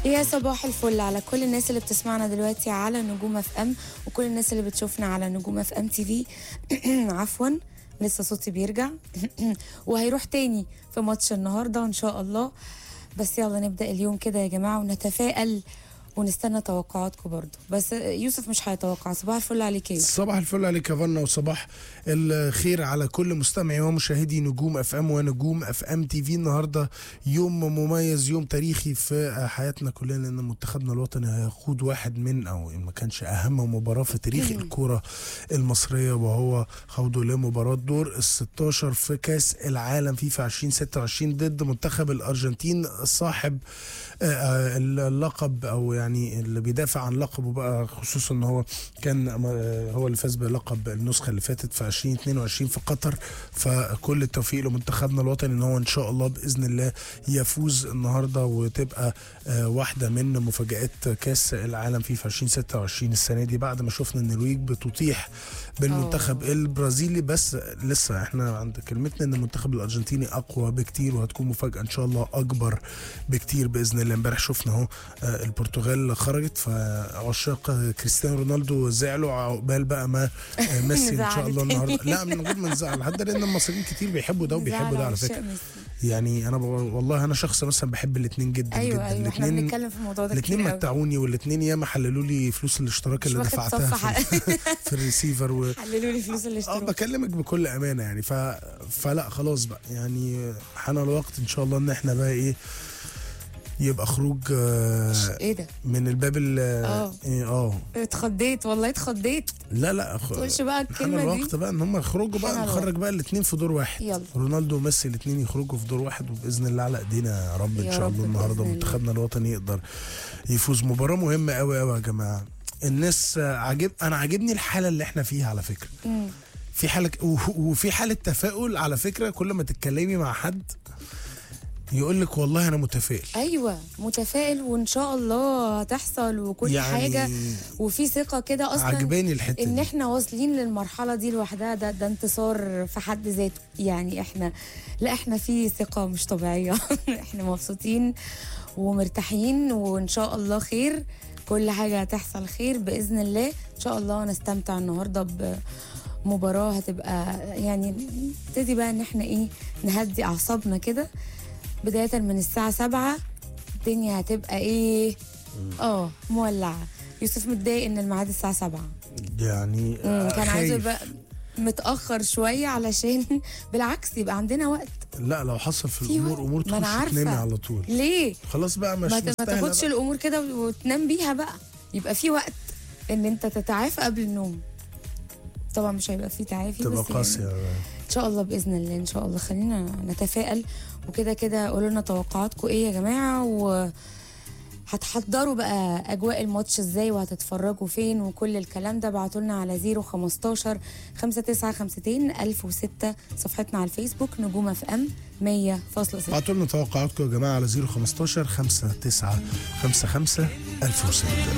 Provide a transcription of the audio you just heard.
يا صباح الفل على كل الناس اللي بتسمعنا دلوقتي على نجوم اف ام وكل الناس اللي بتشوفنا على نجوم اف ام تي في عفوا لسه صوتي بيرجع وهيروح تاني في ماتش النهارده ان شاء الله بس يلا نبدا اليوم كده يا جماعه ونتفائل ونستنى توقعاتكم برضو بس يوسف مش هيتوقع صباح الفل عليك يا يوسف صباح الفل عليك يا فنا وصباح الخير على كل مستمعي ومشاهدي نجوم اف ام ونجوم اف ام تي في النهارده يوم مميز يوم تاريخي في حياتنا كلنا لان منتخبنا الوطني هيخوض واحد من او ان ما كانش اهم مباراه في تاريخ الكوره المصريه وهو خوضه لمباراه دور ال 16 في كاس العالم فيفا 2026 ضد منتخب الارجنتين صاحب آه، آه، اللقب او يعني اللي بيدافع عن لقبه بقى خصوصا ان هو كان آه، هو اللي فاز بلقب النسخه اللي فاتت في 2022 في قطر فكل التوفيق لمنتخبنا الوطني ان هو ان شاء الله باذن الله يفوز النهارده وتبقى آه، واحده من مفاجات كاس العالم فيفا 2026 السنه دي بعد ما شفنا النرويج بتطيح بالمنتخب البرازيلي بس لسه احنا عند كلمتنا ان المنتخب الارجنتيني اقوى بكتير وهتكون مفاجاه ان شاء الله اكبر بكتير باذن الله امبارح شفنا اهو آه، البرتغال خرجت فعشاق كريستيانو رونالدو زعلوا عقبال بقى ما آه، ميسي ان شاء الله نزعل النهارده تاني. لا من غير ما نزعل حتى لان المصريين كتير بيحبوا ده وبيحبوا ده على زعل فكره عشاق ميسي. يعني انا ب... والله انا شخص مثلا بحب الاثنين جدا ايوه جدا ايوه احنا الاتنين- بنتكلم في الموضوع ده الاثنين كتير قوي. متعوني والاثنين ياما حللوا لي فلوس الاشتراك مش اللي واخد دفعتها صفحة. في, في الريسيفر و... حللوا لي فلوس اه الاشتراك بكلمك بكل امانه يعني ف... فلا خلاص بقى يعني حان الوقت ان شاء الله ان احنا بقى ايه يبقى خروج آه، ايه ده من الباب ال اه. إيه، اه اتخضيت والله اتخضيت لا لا خ... تقولش بقى حان الكلمه دي الوقت بقى ان هم يخرجوا حان بقى الوقت. نخرج بقى الاثنين في دور واحد يلا. رونالدو وميسي الاثنين يخرجوا في دور واحد وباذن الله على ايدينا يا رب ان يا شاء رب الله النهارده بإذن الله. منتخبنا الوطني يقدر يفوز مباراه مهمه قوي قوي يا جماعه الناس آه، عاجب انا عاجبني الحاله اللي احنا فيها على فكره مم. في حاله و- وفي حاله تفاؤل على فكره كل ما تتكلمي مع حد يقول لك والله انا متفائل ايوه متفائل وان شاء الله هتحصل وكل يعني حاجه وفي ثقه كده اصلا عجباني الحته ان دي احنا واصلين للمرحله دي لوحدها ده ده انتصار في حد ذاته يعني احنا لا احنا في ثقه مش طبيعيه احنا مبسوطين ومرتاحين وان شاء الله خير كل حاجه هتحصل خير باذن الله ان شاء الله نستمتع النهارده بمباراه هتبقى يعني نبتدي بقى ان احنا ايه نهدي اعصابنا كده بدايه من الساعه 7 الدنيا هتبقى ايه اه مولعه يوسف متضايق ان الميعاد الساعه 7 يعني مم، آه، كان عايز خايف. يبقى متاخر شويه علشان بالعكس يبقى عندنا وقت لا لو حصل في في الامور وقت. امور ما أنا تخش عارفة. تنامي على طول ليه خلاص بقى مش ما, ت- ما مستاهلة تاخدش بقى. الامور كده وتنام بيها بقى يبقى في وقت ان انت تتعافى قبل النوم طبعا مش هيبقى في تعافي تبقى بس قاسيه يعني ان شاء الله باذن الله ان شاء الله خلينا نتفائل وكده كده قولوا لنا توقعاتكم ايه يا جماعه و هتحضروا بقى اجواء الماتش ازاي وهتتفرجوا فين وكل الكلام ده ابعتوا لنا على 015 5952 1006 صفحتنا على الفيسبوك نجوم اف ام 100.6 ابعتوا لنا توقعاتكم يا جماعه على 015 5 9 5 5 1006